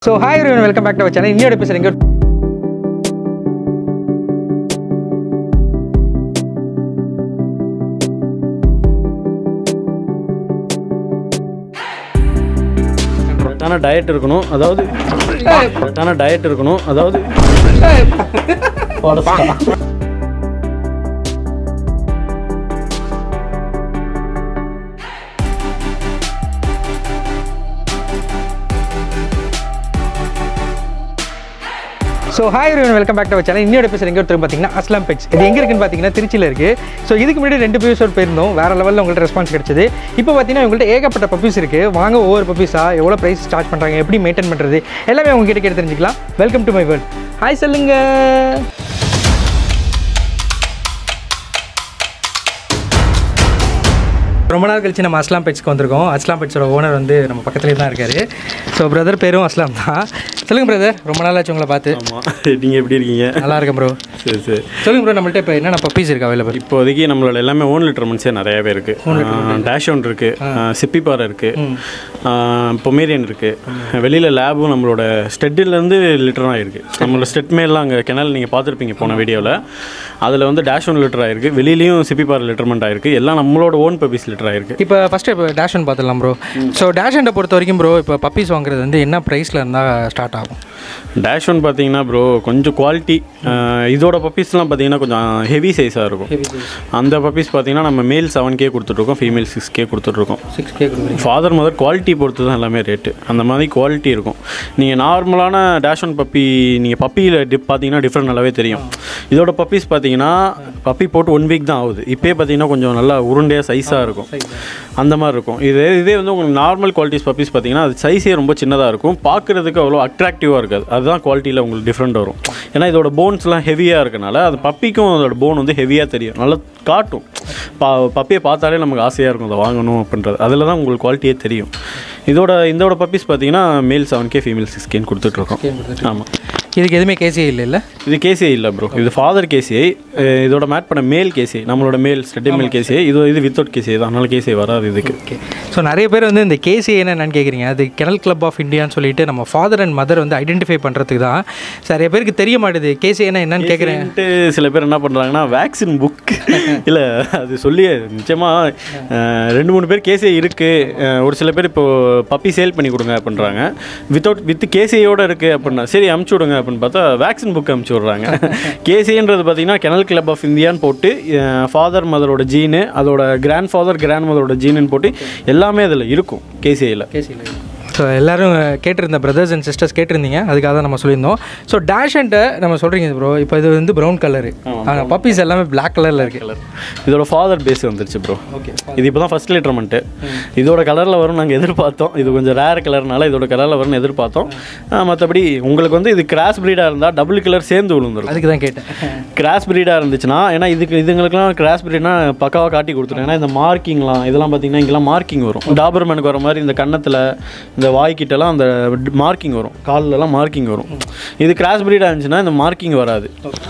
So hi welcome back to channel இன்னொரு பேசுகிறீங்க கரெக்டான டயட் இருக்கணும் அதாவது கரெக்டான டயட் இருக்கணும் அதாவது so hi welcome back to channel இன்னொரு பேசுகிறீங்க ஒருத்தர் பார்த்தீங்கன்னா அஸ்லாம் பெட்ஸ் இது எங்கே இருக்குன்னு பார்த்தீங்கன்னா திருச்சியில் இருக்குது ஸோ இதுக்கு முன்னாடி ரெண்டு எபிசோட் போயிருந்தோம் வேறு லெவலில் உங்கள்ட்ட ரெஸ்பான்ஸ் கிடைச்சது இப்போ பார்த்தீங்கன்னா உங்கள்ட்ட ஏகப்பட்ட பப்பீஸ் இருக்குது வாங்க ஒவ்வொரு பப்பீஸாக எவ்வளோ ப்ரைஸ் சார்ஜ் பண்ணுறாங்க எப்படி மெயின்டைன் பண்ணுறது எல்லாமே உங்ககிட்ட கேட்டு தெரிஞ்சுக்கலாம் welcome to my world hi சொல்லுங்க ரொம்ப நாள் கழிச்சு நம்ம அஸ்லாம் பெட்ஸ்க்கு வந்திருக்கோம் அஸ்லாம் பெட்ஸோட ஓனர் வந்து நம்ம பக்கத்துலேயே தான் இருக்காரு ஸோ பிரதர் பேரும் அஸ்லாம் தான் சொல்லுங்கள் பிரதர் ரொம்ப நாள் ஆச்சு உங்களை பார்த்து ஆமாம் நீங்கள் எப்படி இருக்கீங்க நல்லா இருக்கேன் ப்ரோ சரி சரி சொல்லுங்க ப்ரோ நம்மள்ட்ட இப்போ என்னென்ன பப்பீஸ் இருக்கு அவைலபிள் இப்போதைக்கு நம்மளோட எல்லாமே ஓன் லிட்டர்மெண்ட்ஸே நிறையாவே இருக்குது டேஷ் ஒன் இருக்குது சிப்பிப்பாறை இருக்குது பொமேரியன் இருக்குது வெளியில் லேபும் நம்மளோட ஸ்டெட்டிலேருந்து லிட்டர் ஆகிருக்கு நம்மளோட ஸ்டெட் மேலாம் அங்கே கெனல் நீங்கள் பார்த்துருப்பீங்க போன வீடியோவில் அதில் வந்து டேஷ் ஒன் லிட்டர் ஆயிருக்கு வெளியிலையும் சிப்பிப்பாறை லிட்டர்மெண்ட் ஆயிருக்கு எல்லாம் நம்மளோட ஓன் பப்பீஸ் லிட்டர் ஆயிருக்கு இப்போ ஃபஸ்ட்டு இப்போ டேஷ் ஒன் பார்த்துடலாம் ப்ரோ ஸோ டேஷ் ஒன்னை பொறுத்த வரைக்கும் ப்ரோ இப்போ பப்பீஸ் வாங்குறது வந்து என்ன ப்ரைஸில் இருந்தால் ஸ்டார்ட் ஆகும் டேஷ் ஒன் பார்த்தீங்கன்னா ப்ரோ கொஞ்சம் குவாலிட்டி இதோட பப்பீஸ்லாம் பார்த்தீங்கன்னா கொஞ்சம் ஹெவி சைஸாக இருக்கும் அந்த பப்பீஸ் பார்த்தீங்கன்னா நம்ம மேல் செவன் கே கொடுத்துட்ருக்கோம் ஃபீமேல் சிக்ஸ் கே கொடுத்துட்ருக்கோம் சிக்ஸ் கே கொடுக்குறீங்க ஃபாதர் மதர் குவாலிட்டி பொறுத்து தான் எல்லாமே ரேட்டு அந்த மாதிரி குவாலிட்டி இருக்கும் நீங்கள் நார்மலான டேஷ் ஒன் பப்பி நீங்கள் பப்பியில் டிப் பார்த்தீங்கன்னா டிஃப்ரெண்ட் நல்லாவே தெரியும் இதோட பப்பீஸ் பார்த்தீங்கன்னா பப்பி போட்டு ஒன் வீக் தான் ஆகுது இப்போயே பார்த்தீங்கன்னா கொஞ்சம் நல்லா உருண்டையாக சைஸாக இருக்கும் அந்த மாதிரி இருக்கும் இது இதே வந்து உங்களுக்கு நார்மல் குவாலிட்டிஸ் பப்பீஸ் பார்த்தீங்கன்னா அது சைஸே ரொம்ப சின்னதாக இருக்கும் பார்க்குறதுக்கு அவ்வளோ அட்ராக்டிவாக இருக்காது அதுதான் குவாலிட்டியில் உங்களுக்கு டிஃப்ரெண்ட் வரும் ஏன்னா இதோட போன்ஸ்லாம் ஹெவியாக இருக்கனால அது பப்பிக்கும் அதோட போன் வந்து ஹெவியாக தெரியும் நல்லா காட்டும் பா பப்பியை பார்த்தாலே நமக்கு ஆசையாக இருக்கும் அதை வாங்கணும் அப்படின்றது அதில் தான் உங்களுக்கு குவாலிட்டியே தெரியும் இதோட இதோட பப்பீஸ் பார்த்தீங்கன்னா male seven K female six கேன்னு கொடுத்துட்ருக்கோம் ஆமாம் இதுக்கு எதுவுமே கேசியே இல்லை இல்லை இது கேசிஐ இல்லை ப்ரோ இது ஃபாதர் கேசிஐ இதோட மேட் பண்ண மேல் கேசிஐ நம்மளோட மேல் ஸ்டெடி மேல் கேசிஐ இது இது வித்தவுட் கேசிஐ தான் அதனால கேசிஐ வராது இதுக்கு ஓகே ஸோ நிறைய பேர் வந்து இந்த கேசி என்னன்னு கேட்குறீங்க அது கெனல் கிளப் ஆஃப் இந்தியான்னு சொல்லிட்டு நம்ம ஃபாதர் அண்ட் மதர் வந்து ஐடென்டிஃபை பண்ணுறதுக்கு தான் நிறைய பேருக்கு தெரிய மாட்டேது கேசி என்ன என்னன்னு கேட்குறேன் கேட்குறேன்ட்டு சில பேர் என்ன பண்ணுறாங்கன்னா வேக்சின் புக் இல்லை அது சொல்லி நிச்சயமாக ரெண்டு மூணு பேர் கேசே இருக்குது ஒரு சில பேர் இப்போ பப்பி சேல் பண்ணி கொடுங்க அப்படின்றாங்க வித்தவுட் வித் கேசியோட இருக்குது அப்படின்னா சரி அமுச்சு விடுங்க அப்படின்னு பார்த்தா வேக்சின் புக் அமுச்சு விட்றாங்க கேசின்றது பார்த்தீங்கன்னா கெனல் கிளப் ஆஃப் இந்தியான்னு போட்டு ஃபாதர் மதரோட ஜீனு அதோட கிராண்ட் ஃபாதர் கிராண்ட் மதரோட ஜீனுன்னு போட்டு எல்லாமே அதில் இருக்கும் கேசிஐயில் கேசியில் ஸோ எல்லோரும் கேட்டிருந்த பிரதர்ஸ் அண்ட் சிஸ்டர்ஸ் கேட்டிருந்தீங்க அதுக்காக தான் நம்ம சொல்லியிருந்தோம் ஸோ டேஷன்ட்டை நம்ம சொல்கிறீங்க ப்ரோ இப்போ இது வந்து ப்ரௌன் கலரு ஆனால் பப்பீஸ் எல்லாமே பிளாக் கலரில் இருக்குது கலர் இதோட ஃபாதர் பேஸ் வந்துருச்சு ப்ரோ ஓகே இது இப்போ தான் ஃபஸ்ட் லிட்டர்மெண்ட்டு இதோட கலரில் வரும் நாங்கள் எதிர்பார்த்தோம் இது கொஞ்சம் ரேர் கலர்னால இதோட கலரில் வரும்னு எதிர்பார்த்தோம் மற்றபடி உங்களுக்கு வந்து இது கிராஸ் ப்ரீடாக இருந்தால் டபுள் கலர் சேர்ந்து விழுந்துரும் அதுக்கு தான் கேட்டேன் கிராஸ் ப்ரீடாக இருந்துச்சுன்னா ஏன்னா இதுக்கு இதுங்களுக்குலாம் கிராஸ் ப்ரீட்னா பக்காவாக காட்டி கொடுத்துருவேன் ஏன்னா இந்த மார்க்கிங்லாம் இதெல்லாம் பார்த்தீங்கன்னா இங்கெல்லாம் மார்க்கிங் வரும் டாபர்மேனுக்கு வர மாதிரி இந்த கன்னத்தில் இந்த வாய்க்கிட்டலாம் அந்த மார்க்கிங் வரும் கால்லலாம் மார்க்கிங் வரும் இது கிராஸ் ப்ரீடாக இருந்துச்சுன்னா இந்த மார்க்கிங் வராது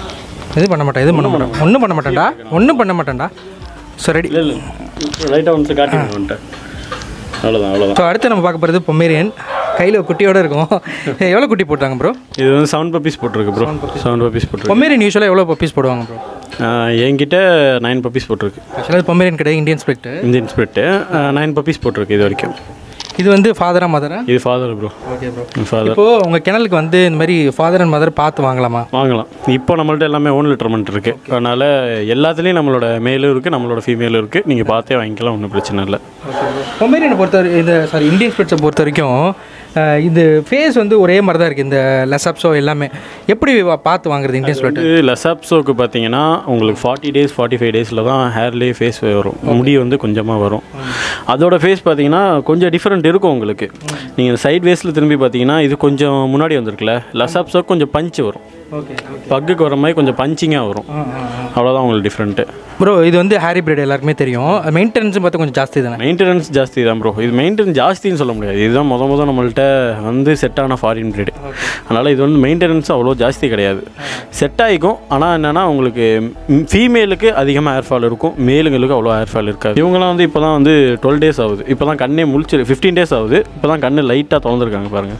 இது பண்ண மாட்டேன் இது பண்ண மாட்டேன் ஒன்றும் பண்ண மாட்டேன்டா ஒன்றும் பண்ண மாட்டேன்டா ஸோ ரெடி இல்லை இல்லை ரைட்டாக ஒன்று காட்டி வந்துட்டேன் அவ்வளோதான் அவ்வளோதான் ஸோ அடுத்து நம்ம பார்க்க போகிறது பொமேரியன் கையில் குட்டியோட இருக்கும் எவ்வளோ குட்டி போட்டாங்க ப்ரோ இது வந்து செவன் பப்பீஸ் போட்டிருக்கு ப்ரோ செவன் பப்பீஸ் போட்டிருக்கு பொமேரியன் யூஸ்வலாக எவ்வளோ பப்பீஸ் போடுவாங்க ப்ரோ ஆஹ் என்கிட்ட நைன் பப்பீஸ் போட்டிருக்கு ஆக்சுவலாக பொமேரியன் கிடையாது Indian spitz Indian spitz nine puppies போட்டிருக்கு இது வரைக்கும் இது வந்து ஃபாதரா மதரா இது father bro okay bro father இப்போது உங்கள் கிணலுக்கு வந்து இந்த மாதிரி ஃபாதர் அண்ட் மதர் பார்த்து வாங்கலாமா வாங்கலாம் இப்போ நம்மள்ட்ட எல்லாமே ஓன் லிட்டர்மெண்ட் இருக்குது அதனால் எல்லாத்துலேயும் நம்மளோட மேலும் இருக்குது நம்மளோட ஃபீமேலும் இருக்குது நீங்கள் பார்த்தே வாங்கிக்கலாம் ஒன்றும் பிரச்சனை இல்லை பொமேரியனை பொறுத்த வரை இந்த சாரி இந்தியன் ஸ்பெட்ஸை பொறுத்த வரைக்கும் அஹ், இது ஃபேஸ் வந்து ஒரே மாதிரி தான் இருக்குது இந்த லெசப்ஸோ எல்லாமே எப்படி வா- பார்த்து வாங்குறது இந்தியன் ஸ்பெட் இது லெசாப்ஸோக்கு பார்த்தீங்கன்னா உங்களுக்கு ஃபார்ட்டி டேஸ் ஃபார்ட்டி ஃபைவ் டேஸில் தான் ஹேர்லேயே ஃபேஸ் வரும் முடி வந்து கொஞ்சமாக வரும் அதோட ஃபேஸ் பார்த்தீங்கன்னா கொஞ்சம் டிஃப்ரெண்ட் இருக்கும் உங்களுக்கு நீங்கள் சைட் வேஸில் திரும்பி பார்த்தீங்கன்னா இது கொஞ்சம் முன்னாடி வந்திருக்குல்ல லெசாப்ஸோக்கு கொஞ்சம் பஞ்சு வரும் ஓகே பக்குக்கு வர மாதிரி கொஞ்சம் பஞ்சிங்காக வரும் அவ்வளோதான் உங்களுக்கு டிஃப்ரெண்ட்டு ப்ரோ இது வந்து ஹேரி பிரீட் எல்லாருக்குமே தெரியும் மெயின்டெனன்ஸும் பார்த்தா கொஞ்சம் ஜாஸ்தி தானே மெயின்டெனன்ஸ் ஜாஸ்தி தான் ப்ரோ இது மெயின்டெனன்ஸ் ஜாஸ்தின்னு சொல்ல முடியாது இதுதான் முத முத நம்மள்ட்ட வந்து செட் ஆன ஃபாரின் breed அதனால் இது வந்து மெயின்டெனன்ஸ் அவ்வளோ ஜாஸ்தி கிடையாது செட் ஆகிக்கும் ஆனால் என்னென்னா உங்களுக்கு ஃபீமேலுக்கு அதிகமாக ஹேர் ஃபால் இருக்கும் மேலுங்களுக்கு அவ்வளோ ஹேர் ஃபால் இருக்காது இவங்களாம் வந்து இப்போ தான் வந்து டுவெல் டேஸ் ஆகுது இப்போ தான் கண்ணே முழிச்சு ஃபிஃப்டீன் டேஸ் ஆகுது இப்போ தான் கண்ணு லைட்டாக திறந்துருக்காங்க பாருங்கள்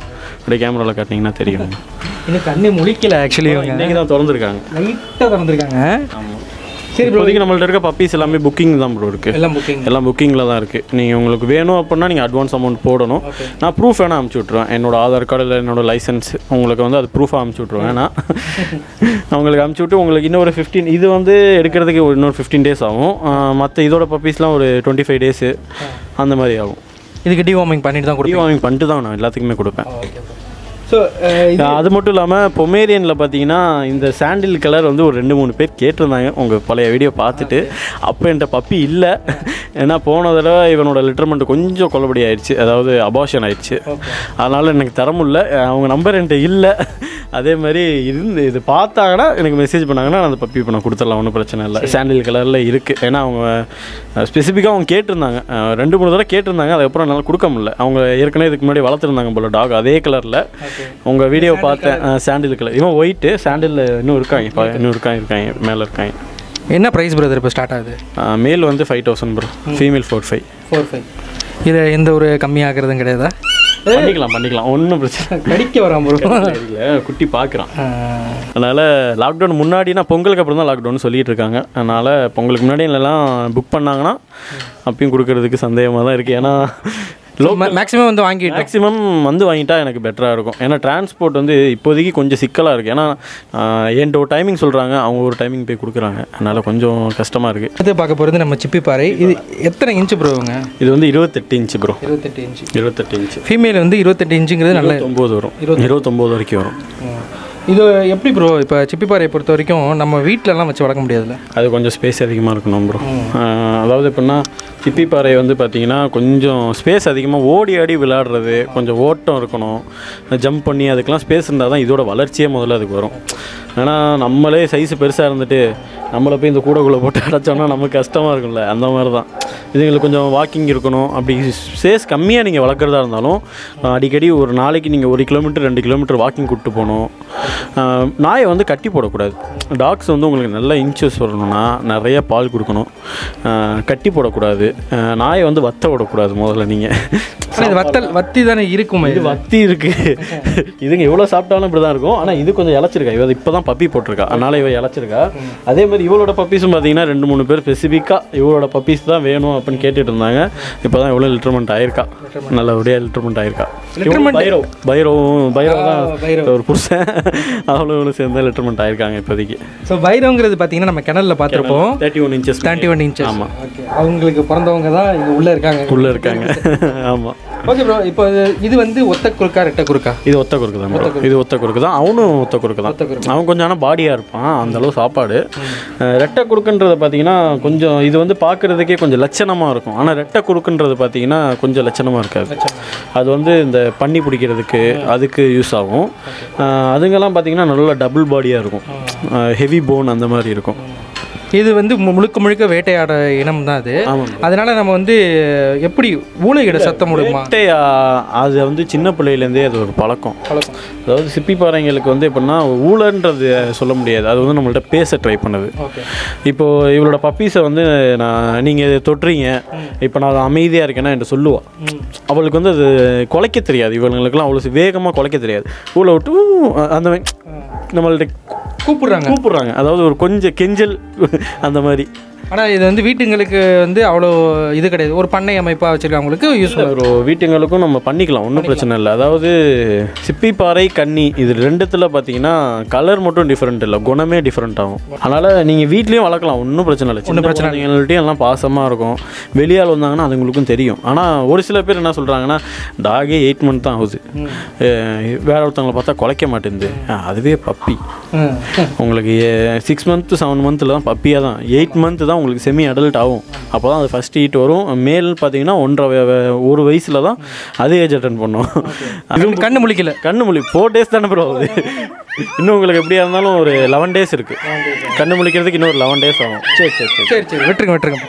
அப்படியே கேமராவில் காட்டினீங்கன்னா தெரியும் இன்னும் கண்ணு முழிக்கல ஆக்சுவலி இவங்க இன்றைக்கி தான் திறந்துருக்காங்க லைட்டாக திறந்துருக்காங்க ஆமாம் சரி ப்ரோ இப்போதைக்கு நம்மள்ட்ட இருக்க பப்பீஸ் எல்லாமே புக்கிங் தான் ப்ரோ இருக்குது எல்லாம் புக்கிங் எல்லாம் புக்கிங்கில் தான் இருக்குது நீங்கள் உங்களுக்கு வேணும் அப்படின்னா நீங்கள் அட்வான்ஸ் அமௌண்ட் போடணும் நான் ப்ரூஃப் வேணால் அமுச்சு விட்ருவேன் என்னோட ஆதார் கார்டு இல்லை என்னோட லைசன்ஸ் உங்களுக்கு வந்து அது ப்ரூஃபாக அமுச்சு விட்ருவேன் ஏன்னா உங்களுக்கு அமுச்சு விட்டு உங்களுக்கு இன்னொரு ஃபிஃப்டீன் இது வந்து எடுக்கிறதுக்கு ஒரு இன்னொரு ஃபிஃப்டீன் டேஸ் ஆகும் மற்ற இதோட பப்பீஸ்லாம் ஒரு டுவெண்ட்டி ஃபைவ் டேஸு அந்த மாதிரி ஆகும் இதுக்கு டிவார்மிங் பண்ணிட்டு தான் கொடுப்பீங்க வாங்கி பண்ணிட்டு தான் நான் எல்லாத்துக்குமே கொடுப்பேன் ஓகே ஸோ அது மட்டும் இல்லாமல் பொமேரியனில் பார்த்தீங்கன்னா இந்த சாண்டில் கலர் வந்து ஒரு ரெண்டு மூணு பேர் கேட்டிருந்தாங்க உங்கள் பழைய வீடியோ பார்த்துட்டு அப்போ என்கிட்ட பப்பி இல்லை ஏன்னா போன தடவை இவனோட லிட்டர்மெண்ட் கொஞ்சம் கொல்லபடி ஆயிடுச்சு அதாவது அபாஷன் ஆயிடுச்சு அதனால் எனக்கு தர முடியல அவங்க நம்பர் என்கிட்ட இல்லை அதே மாதிரி இருந்து இது பார்த்தாங்கன்னா எனக்கு மெசேஜ் பண்ணாங்கன்னா நான் அந்த பப்பி இப்போ நான் கொடுத்துடலாம் ஒன்றும் பிரச்சனை இல்லை சாண்டில் கலரில் இருக்குது ஏன்னா அவங்க ஸ்பெசிஃபிக்காக அவங்க கேட்டிருந்தாங்க அஹ், ரெண்டு மூணு தடவை கேட்டிருந்தாங்க அதுக்கப்புறம் என்னால் கொடுக்க முடியல அவங்க ஏற்கனவே இதுக்கு முன்னாடி வளர்த்துருந்தாங்க போல டாக் அதே கலரில் உங்கள் வீடியோ பார்த்தேன் சாண்டில் கலர் இவன் ஒயிட்டு சாண்டில் இன்னும் இருக்காங்க இப்போ இன்னும் இருக்காங்க இருக்காங்க மேலே இருக்காங்க என்ன ப்ரைஸ் பிரதர் இப்போ ஸ்டார்ட் ஆகுது மேல் வந்து five thousand bro female four five four five இது எந்த ஒரு கம்மியாகிறதும் கிடையாதா பண்ணிக்கலாம் பண்ணிக்கலாம் ஒன்றும் பிரச்சனை கடிக்க வரான் ப்ரோ இல்லை குட்டி பார்க்குறான் அதனால் லாக்டவுன் முன்னாடினா பொங்கலுக்கு அப்புறம் தான் லாக்டவுன் சொல்லிட்டு இருக்காங்க அதனால் பொங்கலுக்கு முன்னாடி எல்லாம் புக் பண்ணாங்கன்னா அப்பயும் கொடுக்கறதுக்கு சந்தேகமாக தான் இருக்குது ஏன்னா லோ மேக்ஸிமம் வந்து வாங்கிட்டோம் மேக்ஸிமம் வந்து வாங்கிட்டா எனக்கு பெட்டராக இருக்கும் ஏன்னா டிரான்ஸ்போர்ட் வந்து இப்போதைக்கு கொஞ்சம் சிக்கலாக இருக்குது ஏன்னா ஆஹ், என்கிட்ட ஒரு டைமிங் சொல்கிறாங்க அவங்க ஒரு டைமிங் போய் கொடுக்குறாங்க அதனால் கொஞ்சம் கஷ்டமாக இருக்குது அடுத்து பார்க்க போகிறது நம்ம சிப்பி பாறை இது எத்தனை இன்ச்சு ப்ரோங்க இது வந்து இருபத்தெட்டு இன்ச்சு ப்ரோ இருபத்தெட்டு இன்ச்சு இருபத்தெட்டு இன்ச்சு ஃபீமேல் வந்து இருபத்தெட்டு இன்ச்சுங்கிறது நல்ல இருபத்தொம்போது வரும் இருபத்தொம்போது வரைக்கும் வரும் இது எப்படி ப்ரோ இப்போ சிப்பி பாறையை பொறுத்த வரைக்கும் நம்ம வீட்டிலலாம் வச்சு வளர்க்க முடியாதுல்ல அது கொஞ்சம் ஸ்பேஸ் அதிகமாக இருக்கணும் ப்ரோ அதாவது எப்படின்னா சிப்பி பாறை வந்து பார்த்தீங்கன்னா கொஞ்சம் ஸ்பேஸ் அதிகமாக ஓடி ஆடி விளையாடுறது கொஞ்சம் ஓட்டம் இருக்கணும் ஜம்ப் பண்ணி அதுக்கெலாம் ஸ்பேஸ் இருந்தால் தான் இதோட வளர்ச்சியே முதல்ல அதுக்கு வரும் ஏன்னா நம்மளே சைஸ் பெருசாக இருந்துட்டு நம்மளை போய் இந்த கூடக்குள்ளே போட்டு அடைச்சோம்னா நமக்கு கஷ்டமாக இருக்கும்ல அந்த மாதிரி தான் இதுங்களுக்கு கொஞ்சம் வாக்கிங் இருக்கணும் அப்படி ஸ்பேஸ் கம்மியாக நீங்கள் வளர்க்குறதா இருந்தாலும் அஹ், அடிக்கடி ஒரு நாளைக்கு நீங்கள் ஒரு கிலோமீட்டர் ரெண்டு கிலோமீட்டர் வாக்கிங் கூப்பிட்டு போகணும் அஹ், நாயை வந்து கட்டி போடக்கூடாது டாக்ஸ் வந்து உங்களுக்கு நல்ல இன்ச்சஸ் வரணும்னா நிறைய பால் கொடுக்கணும் அஹ், கட்டி போடக்கூடாது அஹ், நாயை வந்து வத்த விடக்கூடாது முதல்ல நீங்கள் ஆனால் இது வத்தல் வத்தி தானே இருக்குமே இது வத்தி இருக்கு இதுங்க எவ்வளோ சாப்பிட்டாலும் இப்படி தான் இருக்கும் ஆனால் இது கொஞ்சம் இழைச்சிருக்கா இவ இப்போ தான் பப்பி போட்டிருக்கா அதனால இவ இழைச்சிருக்கா அதே மாதிரி இவளோட பப்பீஸும் பார்த்தீங்கன்னா ரெண்டு மூணு பேர் ஸ்பெசிஃபிக்காக இவளோட பப்பீஸ் தான் வேணும் அப்படின்னு கேட்டுட்டு இருந்தாங்க இப்போ தான் இவ்வளோ லிட்டர்மெண்ட் ஆயிருக்கா நல்லபடியாக லிட்டர்மெண்ட் ஆயிருக்கா Letterment- பைரவ் பைரவும் பைரவ் தான் பைரவ். ஒரு புருஷன் அவளும் இவளும் சேர்ந்து லிட்டர்மெண்ட் ஆயிருக்காங்க இப்போதைக்கு ஸோ வைரங்கிறது பார்த்தீங்கன்னா நம்ம கிணல்ல பார்த்துருப்போம் thirty one inches thirty one inches ஆமாம் ஓகே அவங்களுக்கு பிறந்தவங்க தான் இங்கே உள்ளே இருக்காங்க உள்ளே இருக்காங்க ஆமாம் ஓகே ப்ரோ இப்போ இது- இது வந்து ஒத்த குறுக்கா ரெட்ட குறுக்கா இது ஒத்த குறுக்கு தான் bro. இது ஒத்த குறுக்கு தான் அவனும் ஒத்த குறுக்கு தான் அவன் கொஞ்சம் ஆனால் பாடியாக இருப்பான் அந்த அளவு சாப்பாடு அஹ் ரெட்டை குறுக்குன்றது பார்த்தீங்கன்னா கொஞ்சம் இது வந்து பார்க்குறதுக்கே கொஞ்சம் லட்சணமாக இருக்கும் ஆனால் ரெட்டை குறுக்குன்றது பார்த்தீங்கன்னா கொஞ்சம் லட்சணமாக இருக்காது அது வந்து இந்த பண்ணி பிடிக்கிறதுக்கு அதுக்கு யூஸ் ஆகும் அஹ் அதுங்கெல்லாம் பார்த்தீங்கன்னா நல்லா டபுள் பாடியாக இருக்கும் ஹெவி போன் அந்த மாதிரி இருக்கும் இது வந்து மு- முழுக்க முழுக்க வேட்டையாட இனம் தான் அது ஆமாம் அதனால நம்ம வந்து எப்படி ஊழையிட சத்தம் முடியுமா வேட்டை, ஆஹ், அது வந்து சின்ன பிள்ளையிலேருந்தே அது ஒரு பழக்கம் பழக்கம் அதாவது சிப்பி பாறைங்களுக்கு வந்து எப்படின்னா ஊழன்றது சொல்ல முடியாது அது வந்து நம்மள்ட்ட பேச ட்ரை பண்ணுது ஓகே இப்போ இவளோட பப்பீஸை வந்து நான் நீங்கள் தொட்டுறீங்க இப்போ நான் அமைதியாக இருக்கேன்னா என்கிட்ட சொல்லுவா அவளுக்கு வந்து அது குலைக்க தெரியாது இவங்களுக்குலாம் அவ்வளோ வேகமாக குலைக்க தெரியாது ஊழ விட்டு ஊ, அந்த மாதிரி நம்மள்ட்ட கூப்பிடுறாங்க கூப்பிடுறாங்க அதாவது ஒரு கொஞ்சம் கெஞ்சல் அந்த மாதிரி ஆனால் இது வந்து வீட்டுங்களுக்கு வந்து அவ்வளோ இது கிடையாது ஒரு பண்ணை அமைப்பாக வச்சுருக்கவங்களுக்கு யூஸ் ஒரு வீட்டுங்களுக்கும் நம்ம பண்ணிக்கலாம் ஒன்றும் பிரச்சனை இல்லை அதாவது சிப்பி பாறை கன்னி இது ரெண்டுத்தில் பார்த்தீங்கன்னா கலர் மட்டும் டிஃப்ரெண்ட் இல்லை குணமே டிஃப்ரெண்ட் ஆகும் அதனால் நீங்கள் வீட்லேயும் வளர்க்கலாம் ஒன்றும் பிரச்சனை இல்லை சின்ன பிரச்சனைகள்ட்டையும் எல்லாம் பாசமாக இருக்கும் வெளியால் வந்தாங்கன்னா அதுங்களுக்கும் தெரியும் ஆனால் ஒரு சில பேர் என்ன சொல்கிறாங்கன்னா டாகே எயிட் மந்த் தான் ஆகுது அஹ் வேற ஒருத்தவங்களை பார்த்தா குலைக்க மாட்டேங்குது அஹ் அதுவே பப்பி உங்களுக்கு சிக்ஸ் மந்த் செவன் மந்த்தில் தான் பப்பியாக தான் எயிட் மந்த் தான் உங்களுக்கு செமி அடல்ட் ஆகும் அப்போ தான் அது ஃபஸ்ட் ஹீட் வரும் மேல் பார்த்தீங்கன்னா ஒன்றரை வ- வ- ஒரு வயசில் தான் அது ஏஜ் அட்டன் பண்ணும் அதுவும் கண்ணு முழிக்கல கண்ணு முழி ஃபோர் டேஸ் தானே ப்ரோ ஆகுது இன்னும் உங்களுக்கு எப்படியா இருந்தாலும் ஒரு லெவன் டேஸ் இருக்குது கண்ணு முழிக்கிறதுக்கு இன்னும் ஒரு லெவன் டேஸ் ஆகும் சரி சரி சரி சரி சரி விட்டுருங்க விட்டுருங்க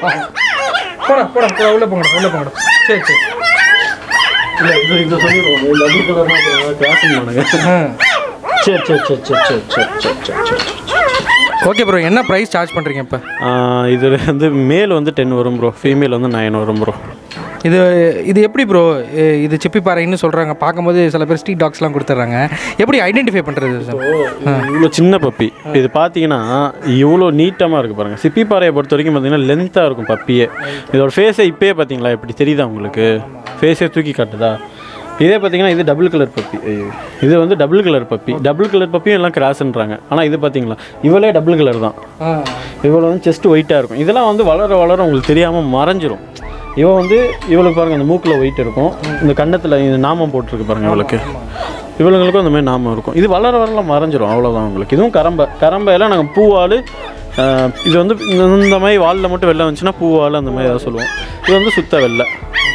போடா போடா போடா உள்ளே போங்கடா உள்ளே போங்கடா சரி சரி இல்லை இது இதை சொல்லிடுவோம் இந்த டபுள் கலர் கிளாஸிங் பண்ணுங்க ஆ சரி சரி சரி சரி சரி சரி சரி சரி சரி ஓகே ப்ரோ என்ன ப்ரைஸ் சார்ஜ் பண்ணுறீங்க இப்போ இது வந்து மேல் வந்து டென் வரும் ப்ரோ ஃபீமேல் வந்து நைன் வரும் ப்ரோ இது இது எப்படி ப்ரோ இது சிப்பி பாறைன்னு சொல்கிறாங்க பார்க்கும்போது சில பேர் ஸ்ட்ரீட் டாக்ஸ்லாம் கொடுத்துட்றாங்க எப்படி ஐடென்டிஃபை பண்ணுறது சார் இவ்வளோ சின்ன பப்பி இது பார்த்தீங்கன்னா இவ்வளோ நீட்டமாக இருக்குது பாருங்கள் சிப்பி பாறையை பொறுத்த வரைக்கும் பார்த்தீங்கன்னா லென்த்தாக இருக்கும் பப்பியே இதோட ஃபேஸை இப்போயே பார்த்தீங்களா எப்படி தெரியுதா உங்களுக்கு ஃபேஸே தூக்கி காட்டுதா இதே பார்த்தீங்கன்னா இது டபுள் கலர் பப்பி ஐயோ. இது வந்து double colour puppy double colour பப்பியும் எல்லாம் கிராஸ்ன்றாங்க ஆனால் இது பார்த்தீங்களா இவளே டபுள் கலர் தான் இவ்வளோ வந்து செஸ்ட் ஒயிட்டாக இருக்கும் இதெல்லாம் வந்து வளர வளர உங்களுக்கு தெரியாமல் மறைஞ்சிரும் இவ வந்து இவளுக்கு பாருங்கள் அந்த மூக்கில் ஒயிட் இருக்கும் இந்த கன்னத்தில் இந்த நாமம் போட்டிருக்கு பாருங்கள் இவளுக்கு இவளுங்களுக்கும் அந்த மாதிரி நாமம் இருக்கும் இது வளர வளர மறைஞ்சிரும் அவ்வளோதான் உங்களுக்கு இதுவும் கரம்பை கரம்பையெல்லாம் நாங்கள் பூவால் ஆஹ், இது வந்து இந்த- இந்த மாதிரி வாலில் மட்டும் வெள்ளை வந்துச்சுன்னா பூவால் அந்த மாதிரி ஏதாவது சொல்லுவோம் இது வந்து சுத்த வெள்ளை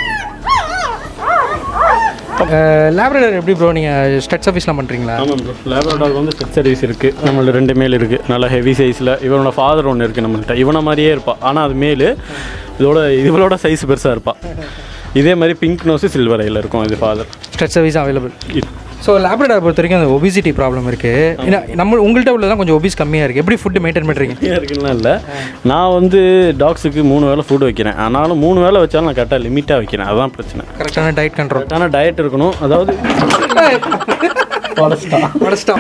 லேப்ரேட்டர் எப்படி ப்ரோ நீங்கள் ஸ்டட் சர்வீஸ்லாம் பண்ணுறீங்களா ஆமாம் ப்ரோ லேப்ரடாக் வந்து செட் சர்வீஸ் இருக்குது நம்மள்ட்ட ரெண்டு மேல் இருக்குது நல்லா ஹெவி சைஸில் இவனோட ஃபாதர் ஒன்று இருக்குது நம்மள்ட்ட இவனை மாதிரியே இருப்பாள் ஆனால் அது மேல் இதோட இவளோட சைஸ் பெருசாக இருப்பாள் இதே மாதிரி பிங்க் நோஸு சில்வர் ஐயில் இருக்கும் இது father stud service available so Labrador பொறுத்த வரைக்கும் அந்த ஒபிசிட்டி ப்ராப்ளம் இருக்குது ஏன்னா நம்ம உங்கள்கிட்ட உள்ளதான் கொஞ்சம் ஒபிஸ் கம்மியாக இருக்குது எப்படி ஃபுட்டு மெயின்டைன் பண்ணுறீங்க இருக்குன்னா இல்லை நான் வந்து டாக்ஸுக்கு மூணு வேளை ஃபுட் வைக்கிறேன் ஆனாலும் மூணு வேளை வச்சாலும் நான் கரெக்டாக லிமிட்டாக வைக்கிறேன் அதுதான் பிரச்சனை கரெக்டான டயட் கண்ட்ரோல் கரெக்டான டயட் இருக்கணும் அதாவது உடச்சிட்டா வடஸ்டா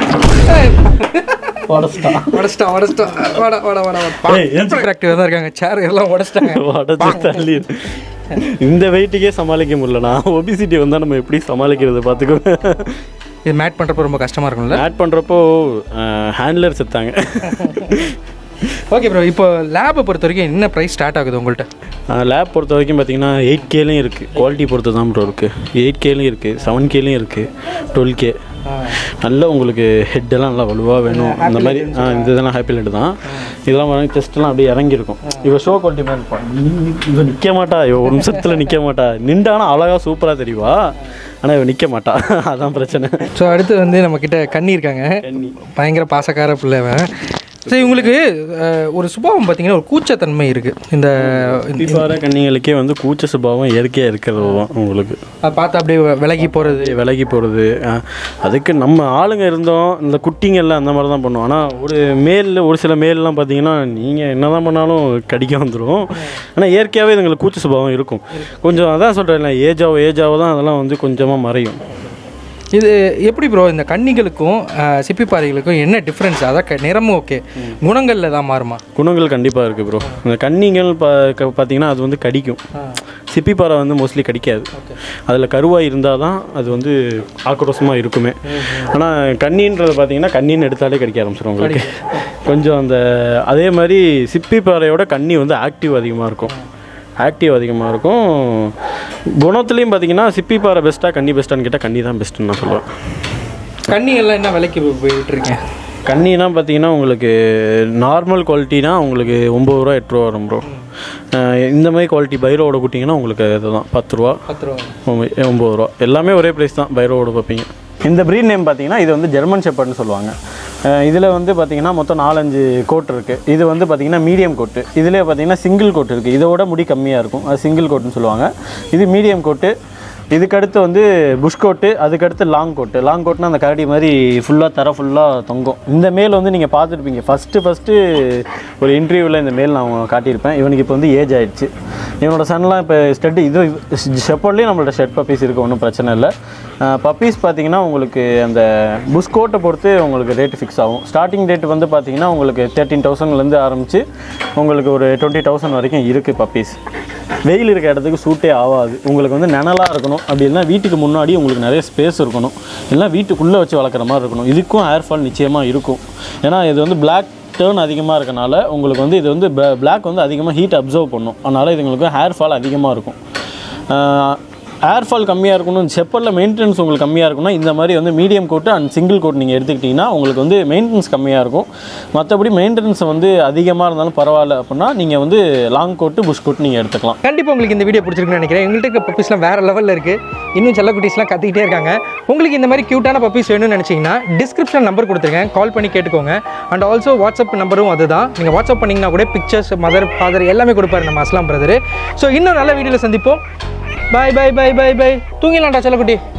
உடச்சிட்டா வடஸ்டா வடஸ்டா வட வட வட ஏய், ஏன் ஆக்டிவாக தான் இருக்காங்க சேர் எல்லாம் உடச்சிட்டாங்க உடச்சி தள்ளி இந்த வெயிட்டுக்கே சமாளிக்க முடியல நான் ஒபிசிட்டி வந்தால் நம்ம எப்படி சமாளிக்கிறது பார்த்துக்கோங்க இது மேட் பண்ணுறப்ப ரொம்ப கஷ்டமாக இருக்கும்ல ஆட் பண்ணுறப்போ ஹேண்ட்லர் செத்தாங்க ஓகே ப்ரோ இப்போ லேபை பொறுத்த வரைக்கும் என்ன ப்ரைஸ் ஸ்டார்ட் ஆகுது உங்கள்கிட்ட லேப் பொறுத்த வரைக்கும் பார்த்தீங்கன்னா எயிட் கேலையும் இருக்குது குவாலிட்டி பொறுத்து தான் ப்ரோ இருக்குது எயிட் கேலையும் இருக்குது செவன் கேலையும் இருக்குது டுவெல் கே நல்ல உங்களுக்கு ஹெட்டெல்லாம் நல்லா வலுவாக வேணும் அந்த மாதிரி ஆ இந்த இதெல்லாம் ஹாப்பி ஹெட் தான் இதெல்லாம் பாருங்க செஸ்ட்லாம் அப்படியே இறங்கியிருக்கும் இவ ஷோ குவாலிட்டி மாதிரி இருப்பான் இவ நிற்க மாட்டா இவ ஒரு நிமிஷத்தில் நிற்க மாட்டா நின்றானா அழகாக சூப்பராக தெரியவா ஆனால் இவ நிற்க மாட்டா அதான் பிரச்சனை ஸோ அடுத்து வந்து நம்மக்கிட்ட கண்ணி இருக்காங்க கன்னி. பயங்கர பாசக்கார பிள்ளைவன் சரி உங்களுக்கு அஹ், ஒரு சுபாவம் பார்த்தீங்கன்னா ஒரு கூச்சத்தன்மை இருக்குது இந்த பிபார கன்னிகளுக்கே வந்து கூச்ச சுபாவம் இயற்கையாக இருக்கிறது தான் உங்களுக்கு அதை பார்த்து அப்படியே விலகி போகிறது விலகி போகிறது அதுக்கு நம்ம ஆளுங்க இருந்தோம் இந்த குட்டிங்கெல்லாம் அந்த மாதிரி தான் பண்ணுவோம் ஆனால் ஒரு மேலில் ஒரு சில மேல்லாம் பார்த்தீங்கன்னா நீங்கள் என்ன தான் பண்ணாலும் கடிக்க வந்துடும் ஆனால் இயற்கையாகவே இதுங்களுக்கு கூச்ச சுபாவம் இருக்கும் கொஞ்சம் அதான் சொல்கிறேன் ஏஜாவோ ஏஜாவோ தான் அதெல்லாம் வந்து கொஞ்சமாக மறையும் இது எப்படி ப்ரோ இந்த கன்னிகளுக்கும் அஹ், சிப்பிப்பாறைகளுக்கும் என்ன டிஃப்ரென்ஸ் அதான் க- நிறமும் ஓகே குணங்களில் தான் மாறுமா குணங்கள் கண்டிப்பாக இருக்குது ப்ரோ இந்த கன்னிகள் பா க- பார்த்தீங்கன்னா அது வந்து கடிக்கும் சிப்பிப்பாறை வந்து மோஸ்ட்லி கடிக்காது அதில் கருவாக இருந்தால் தான் அது வந்து ஆக்ரோஷமாக இருக்குமே ஆனால் கன்னின்றது பார்த்தீங்கன்னா கண்ணின்னு எடுத்தாலே கடிக்க ஆரம்பிச்சிடும் உங்களுக்கு கொஞ்சம் அந்த அதே மாதிரி சிப்பிப்பாறையோட கன்னி வந்து ஆக்டிவ் அதிகமாக இருக்கும் ஆக்டிவ் அதிகமாக இருக்கும் குணத்துலேயும் பார்த்தீங்கன்னா சிப்பிப்பாறை பெஸ்ட்டாக கன்னி பெஸ்ட்டான்னு கேட்டால் கன்னி தான் பெஸ்ட்டுன்னு நான் சொல்லுவேன் கன்னி எல்லாம் என்ன விலைக்கு போயிட்டுருக்கீங்க கன்னினா பார்த்தீங்கன்னா உங்களுக்கு நார்மல் குவாலிட்டினா உங்களுக்கு ஒம்பது ரூபா எட்டு ரூபா வரும் ப்ரோ இந்த மாதிரி குவாலிட்டி பைரோவோட குட்டிங்கன்னா உங்களுக்கு இதுதான் பத்து ரூபா பத்து ரூபா ஒம்ப- ஒம்பது ரூபா எல்லாமே ஒரே ப்ரைஸ் தான் பைரோவோட பார்ப்பீங்க இந்த ப்ரீட் நேம் பார்த்தீங்கன்னா இது வந்து ஜெர்மன் ஷெப்பர்ட்னு சொல்லுவாங்க இதில் வந்து பார்த்தீங்கன்னா மொத்தம் நாலஞ்சு கோட் இருக்குது இது வந்து பார்த்தீங்கன்னா மீடியம் கோட்டு இதில் பார்த்தீங்கன்னா சிங்கிள் கோட் இருக்குது இதோட முடி கம்மியாக இருக்கும் அது சிங்கிள் கோட்டுன்னு சொல்லுவாங்க இது மீடியம் கோட்டு இதுக்கடுத்து வந்து புஷ் கோட்டு அதுக்கடுத்து லாங் கோட்டு லாங் கோட்னா அந்த கரடி மாதிரி ஃபுல்லாக தர ஃபுல்லாக தொங்கும் இந்த மேல் வந்து நீங்கள் பார்த்துருப்பீங்க ஃபஸ்ட்டு ஃபஸ்ட்டு ஒரு இன்டர்வியூவில் இந்த மேல் நான் காட்டியிருப்பேன் இவனுக்கு இப்போ வந்து ஏஜ் ஆயிடுச்சு இவனோட சன்லாம் இப்போ ஸ்டெட் இது ஷெப்பர்ட்லேயும் நம்மள்ட்ட ஷெட் பப்பீஸ் இருக்குது ஒன்றும் பிரச்சனை இல்லை பப்பீஸ் பார்த்தீங்கன்னா உங்களுக்கு அந்த புஷ் கோட்டை பொறுத்து உங்களுக்கு ரேட்டு ஃபிக்ஸ் ஆகும் ஸ்டார்டிங் ரேட் வந்து பார்த்தீங்கன்னா உங்களுக்கு தேர்ட்டீன் தௌசண்ட்லேருந்து ஆரம்பித்து உங்களுக்கு ஒரு டுவெண்ட்டி தௌசண்ட் வரைக்கும் இருக்குது பப்பீஸ் வெயில் இருக்க இடத்துக்கு சூட்டே ஆகாது உங்களுக்கு வந்து நிழலாக இருக்கணும் அப்படி இல்லைன்னா வீட்டுக்கு முன்னாடி உங்களுக்கு நிறைய ஸ்பேஸ் இருக்கணும் இல்லைன்னா வீட்டுக்குள்ளே வச்சு வளர்க்குற மாதிரி இருக்கணும் இதுக்கும் ஹேர் ஃபால் நிச்சயமாக இருக்கும் ஏன்னா இது வந்து Black டேர்ன் அதிகமாக இருக்கனால உங்களுக்கு வந்து இது வந்து Black வந்து அதிகமாக ஹீட் அப்சர்வ் பண்ணும் அதனால் இதுங்களுக்கு ஹேர் ஃபால் அதிகமாக இருக்கும் ஹேர் ஃபால் கம்மியாக இருக்கணும் செப்பலில் மெயின்டெனன்ஸ் உங்களுக்கு கம்மியாக இருக்கும்னா இந்த மாதிரி வந்து medium coat and single coat நீங்கள் எடுத்துக்கிட்டிங்கன்னா உங்களுக்கு வந்து மெயின்டெனன்ஸ் கம்மியாக இருக்கும் மற்றபடி மெயின்டெனன்ஸ் வந்து அதிகமாக இருந்தாலும் பரவாயில்ல அப்படின்னா நீங்கள் வந்து லாங் கோட்டு புஷ் கோட் நீங்கள் எடுத்துக்கலாம் கண்டிப்பாக உங்களுக்கு இந்த வீடியோ பிடிச்சிருக்குன்னு நினைக்கிறேன் எங்கள்கிட்ட இருக்க பப்பீஸ்லாம் வேறு லெவலில் இருக்குது இன்னும் செல்ல குட்டீஸ்லாம் கத்திக்கிட்டே இருக்காங்க உங்களுக்கு இந்த மாதிரி க்யூட்டான பப்பீஸ் வேணும்னு நினச்சிங்கன்னா டிஸ்கிரிப்ஷன் நம்பர் கொடுத்துருக்கேன் கால் பண்ணி கேட்டுக்கோங்க அண்ட் ஆல்சோ வாட்ஸ்அப் நம்பரும் அதுதான் நீங்கள் வாட்ஸ்அப் பண்ணிங்கன்னா கூட பிக்சர்ஸ் மதர் ஃபாதர் எல்லாமே கொடுப்பாரு நம்ம அஸ்லாம் பிரதர் ஸோ இன்னும் நல்ல வீடியோவில் சந்திப்போம் bye bye bye bye bye தூங்கிடலாம்டா செல்லக்குட்டி